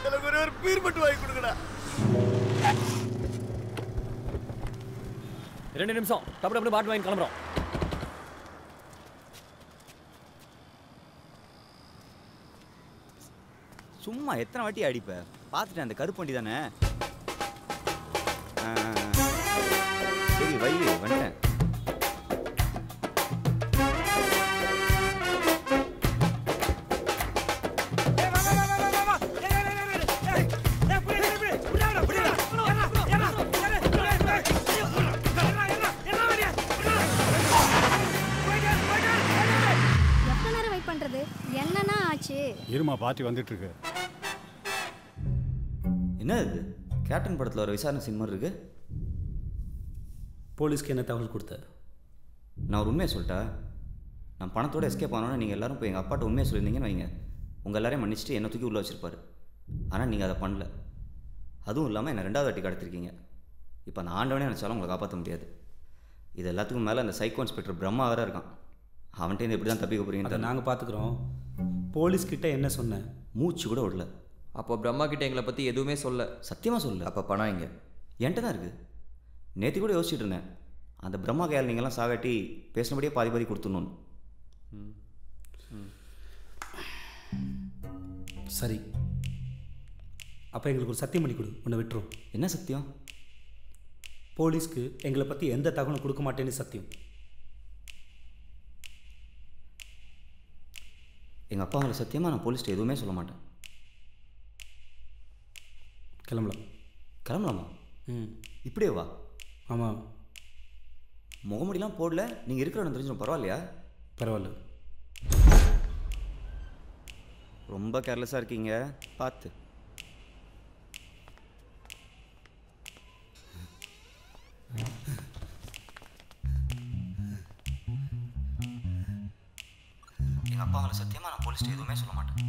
எனக்கு ஒரே ஒரு பீர் மட்டும் வாங்கி கொடுங்கடா ரெண்டு நிமிஷம் டப்பு டப்பு பாட்டு வாங்கி கிளம்புறோம் சும்மா எத்தனை வாட்டி அடிப்ப பார்த்துட்டேன் அந்த கருப்பு வண்டி தானே ஆ, சரி வை வந்துட்டேன் எவ்வளோ நேரம் வெயிட் பண்ணுறது என்னன்னா ஆச்சு இருமா பார்ட்டி வந்துட்டு இருக்கு என்ன இது கேப்டன் படத்தில் ஒரு விசாரணை சீன் மாதிரி இருக்கு போலீஸ்க்கு என்ன தகவல் கொடுத்த நான் ஒரு உண்மையை சொல்லிட்டா நான் பணத்தோட எஸ்கேப் ஆனோன்னா நீங்கள் எல்லாரும் போய் எங்கள் அப்பாட்ட உண்மையை சொல்லியிருந்தீங்கன்னு வைங்க உங்கள் எல்லாரையும் மன்னிச்சுட்டு என்னை தூக்கி உள்ளே வச்சிருப்பாரு ஆனால் நீங்கள் அதை பண்ணல அதுவும் இல்லாமல் என்னை ரெண்டாவது வாட்டி கடத்திருக்கீங்க இப்போ அந்த ஆண்டவனே நினச்சாலும் உங்களை காப்பாற்ற முடியாது இது எல்லாத்துக்கும் மேலே அந்த சைக்கோ இன்ஸ்பெக்டர் பிரம்மா வேற இருக்கான் அவன்கிட்ட எப்படி தான் தப்பிக்க அதை போறீங்கன்னு நாங்கள் பார்த்துக்குறோம் போலீஸ் கிட்ட என்ன சொன்னேன் மூச்சு கூட விடல அப்போ பிரம்மா கிட்ட எங்களை பற்றி எதுவுமே சொல்ல சத்தியமாக சொல்லல அப்போ பணம் இங்க என்கிட்ட தான் இருக்குது நேற்று கூட யோசிச்சுட்டு இருந்தேன் அந்த பிரம்மா கையால் நீங்கள்லாம் சாகாட்டி பேசினபடியே பாதி பாதி கொடுத்துடணும்னு சரி அப்போ எங்களுக்கு ஒரு சத்தியம் பண்ணி கொடு உன்னை விட்டுரும் என்ன சத்தியம் போலீஸ்க்கு எங்களை பற்றி எந்த தகவலும் கொடுக்க மாட்டேன்னு சத்தியம் எங்கள் அப்பா அவங்களை சத்தியமாக நான் போலீஸ்ட்டு எதுவுமே சொல்ல மாட்டேன் கிளம்பலாம் கிளம்பலாமா ம் இப்படியே வா ஆமாம் முகமுடிலாம் போடல நீங்கள் இருக்கிற இடம் தெரிஞ்சிடும் பரவாயில்லையா பரவாயில்ல ரொம்ப கேர்லெஸ்ஸாக இருக்கீங்க பார்த்து எங்கள் அப்பா அவங்களை சத்தியமாக நான் போலீஸ்ட்டு எதுவுமே சொல்ல மாட்டேன்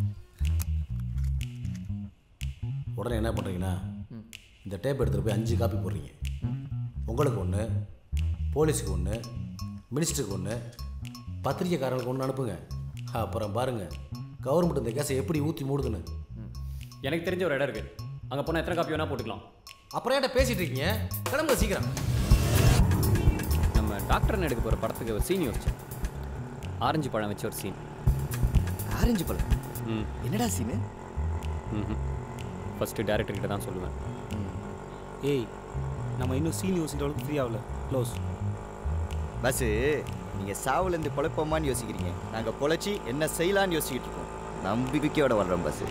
உடனே என்ன பண்ணுறீங்கன்னா இந்த டேப் எடுத்துகிட்டு போய் அஞ்சு காப்பி போடுறீங்க உங்களுக்கு ஒன்று போலீஸுக்கு ஒன்று மினிஸ்டருக்கு ஒன்று பத்திரிக்கைக்காரங்களுக்கு ஒன்று அனுப்புங்க அப்புறம் பாருங்கள் கவர்மெண்ட் இந்த கேஸை எப்படி ஊற்றி மூடுதுன்னு எனக்கு தெரிஞ்ச ஒரு இடம் இருக்கு அங்கே போனால் எத்தனை காப்பி வேணால் போட்டுக்கலாம் அப்புறம் ஏன்ட்ட பேசிகிட்டு இருக்கீங்க கிளம்புங்க சீக்கிரம் நம்ம டாக்டர்னு எடுக்க போகிற படத்துக்கு ஒரு சீன் யோசிச்சேன் ஆரஞ்சு பழம் வச்ச ஒரு சீன் ஆரஞ்சு பழம் ம் என்னடா சீனு ம் ஃபஸ்ட்டு டேரக்டர் கிட்ட தான் சொல்லுவேன் ஏய் நம்ம இன்னும் சீன் யோசிக்கிற அளவுக்கு ஃப்ரீ ஆகல க்ளோஸ் பஸ்ஸு நீங்கள் சாவுலேருந்து பொழைப்போமான்னு யோசிக்கிறீங்க நாங்கள் பொழைச்சி என்ன செய்யலான்னு யோசிக்கிட்டு இருக்கோம் நம்பிக்கையோட வர்றோம் bus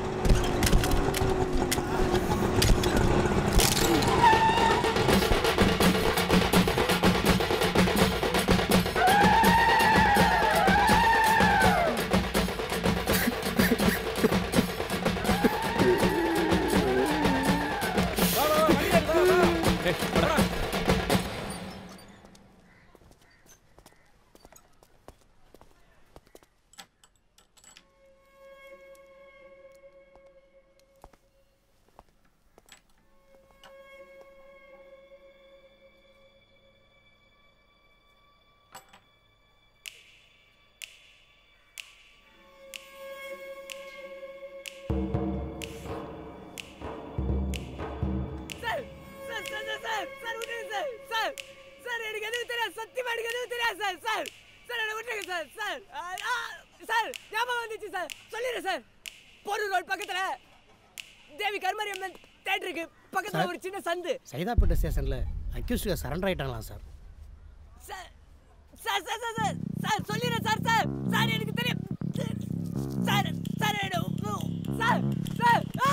sir sir sir sir sir sir விட்டுருங்க சார் சார் சார் எனக்கு எதுவும் தெரியாது சத்தியமா எனக்கு எதுவும் தெரியாது சார் சார் சார் என்னை விட்டுருங்க சார் சார் ஆ, ஆ, சார் ஞாபகம் வந்துச்சு சார் சொல்லிடுறேன் சார் போரூர் ரோட் பக்கத்துல தேவி கருமாரியம்மன் தேட்டருக்கு பக்கத்துல ஒரு சின்ன சந்து சைதாப்பேட்டை ஸ்டேஷனில் அக்யூஸ்டுக சரண்டர் ஆயிட்டாங்களாம் sir sir sir sir sir sir sir சொல்லிடுறேன் சார் சார் சார் எனக்கு தெரியும் சார் சார் என்ன- சார் சார் ஆ!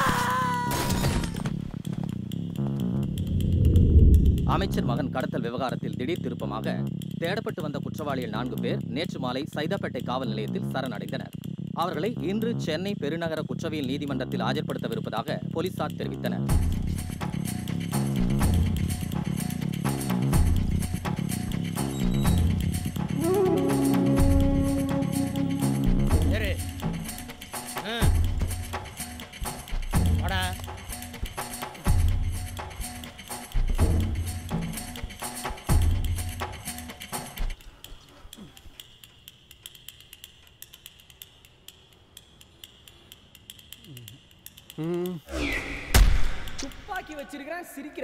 அமைச்சர் மகன் கடத்தல் விவகாரத்தில் திடீர் திருப்பமாக தேடப்பட்டு வந்த குற்றவாளிகள் நான்கு பேர் நேற்று மாலை சைதாப்பேட்டை காவல் நிலையத்தில் சரணடைந்தனர் அவர்களை இன்று சென்னை பெருநகர குற்றவியல் நீதிமன்றத்தில் ஆஜர்படுத்தவிருப்பதாக போலீசார் தெரிவித்தனர் சரி ஆ வாடா துப்பாக்கி வச்சிருக்கிறேன் சிரிக்கிற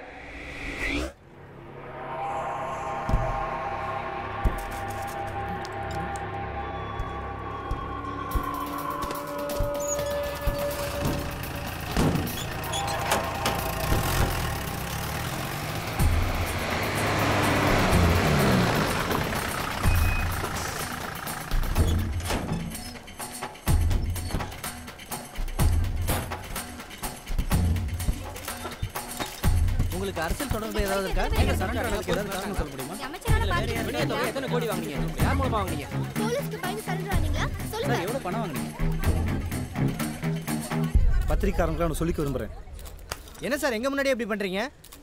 உங்களுக்கு அரசியல் தொடர்பு ஏதாவது இருக்கா நீங்க சரண்டர் ஆனதுக்கு ஏதாவது காரணம் சொல்ல முடியுமா அமைச்சரான பார்த்து வெளியே தொகை எத்தனை கோடி வாங்குனீங்க யார் மூலமா வாங்குனீங்க போலீஸ்க்கு பயந்து சரண்டர் ஆனீங்களா சொல்லுங்க சார் எவ்வளவு பணம் வாங்குனீங்க பத்திரிக்காரங்களுக்கு நான் சொல்லிக்க விரும்புகிறேன் என்ன சார் எங்க முன்னாடி எப்படி பண்றீங்க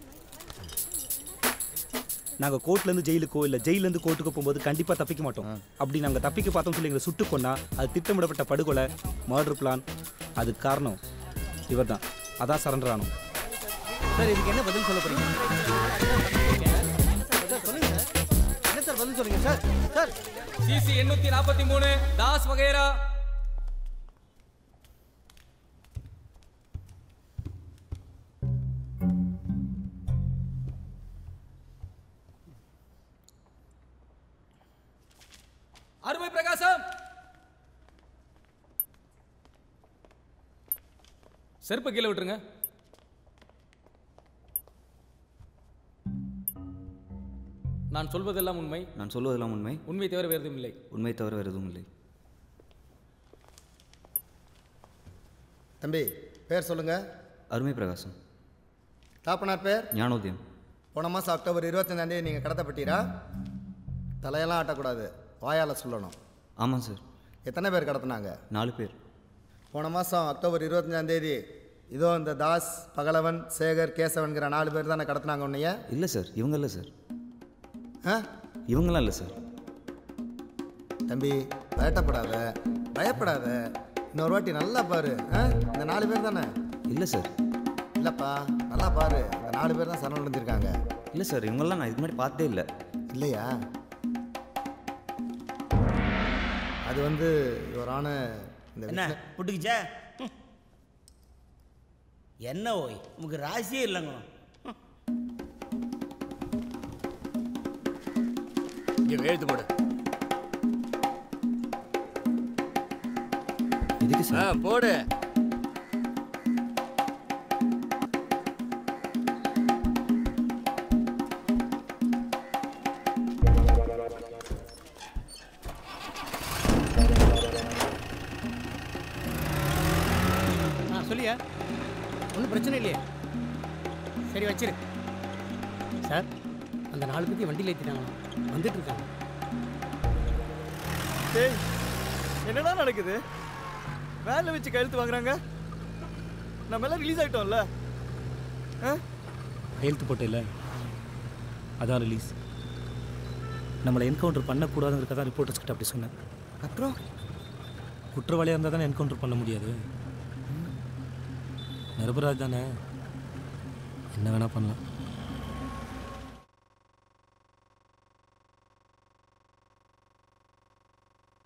நாங்கள் கோர்ட்லேருந்து ஜெயிலுக்கோ இல்லை ஜெயிலேருந்து கோர்ட்டுக்கோ போகும்போது கண்டிப்பாக தப்பிக்க மாட்டோம் அப்படி நாங்கள் தப்பிக்க பார்த்தோம் சொல்லி எங்களை சுட்டு கொன்னா அது திட்டமிடப்பட்ட படுகொலை மர்டர் பிளான் அதுக்கு காரணம் இவர் தான் அதான் சரண்டர் ஆனோம் சார் இதுக்கு என்ன பதில் சொல்ல போறீங்க சார், சொல்லுங்க சார் என்ன சார் பதில் சொல்லுங்க சார் சார் சிசி எண்ணூத்தி நாற்பத்தி மூணு தாஸ் வகைரா அருமை பிரகாசம் செருப்பு கீழே விட்டுருங்க நான் சொல்வதெல்லாம் உண்மை நான் சொல்வதெல்லாம் உண்மை உண்மை தவிர வேறு எதுவும் இல்லை உண்மை தவிர வேறு எதுவும் இல்லை தம்பி பேர் சொல்லுங்க அருமை பிரகாசம் தாப்பனார் பேர் ஞானோதயம் போன மாதம் அக்டோபர் இருபத்தஞ்சாந்தேதி நீங்கள் கடத்தப்பட்டீரா தலையெல்லாம் ஆட்டக்கூடாது வாயால் சொல்லணும் ஆமாம் சார் எத்தனை பேர் கடத்தினாங்க நாலு பேர் போன மாதம் அக்டோபர் இருபத்தஞ்சாந்தேதி இதோ இந்த தாஸ் பகலவன் சேகர் கேசவன்கிற நாலு பேர் தானே கடத்தினாங்க உன்னைய இல்லை சார் இவங்க இல்லை சார் ஆ இவங்களாம் இல்லை சார் தம்பி பயட்டப்படாத பயப்படாத இன்னொரு வாட்டி நல்லா பாரு ஆ இந்த நாலு பேர் தானே இல்லை சார் இல்லைப்பா நல்லா பாரு இந்த நாலு பேர் தான் சரணம் அடைஞ்சிருக்காங்க இல்லை சார் இவங்கெல்லாம் நான் இதுக்கு முன்னாடி பார்த்தே இல்லை இல்லையா அது வந்து இவரான இந்த என்ன வீட்ல- புட்டுக்குச்சா ம். என்ன ஓய் உமக்கு ராசியே இல்லைங்க இங்கே எழுத்து போடு இதுக்கு ஆ சார் போடு ஆ சொல்லியா ஒன்றும் பிரச்சனை இல்லையே சரி வச்சிரு சார் அந்த நாலு பேர்த்தையும் வண்டியில் ஏற்றிட்டாங்களா வந்துட்டு இருக்காங்க டேய் என்னடா நடக்குது வேலை வச்சு கழுத்து வாங்குறாங்க நம்ம எல்லாம் ரிலீஸ் ஆயிட்டோம்ல ஆ கையெழுத்து போட்டில்ல அதான் ரிலீஸ் நம்மளை என்கவுண்டர் பண்ணக்கூடாதுங்கிறத தான் ரிப்போர்ட்டர்ஸ் கிட்ட அப்படி சொன்னேன் அப்புறம் குற்றவாளியாக இருந்தால் தானே என்கவுண்டர் பண்ண முடியாது நிரபராஜ் தானே என்ன வேணால் பண்ணலாம்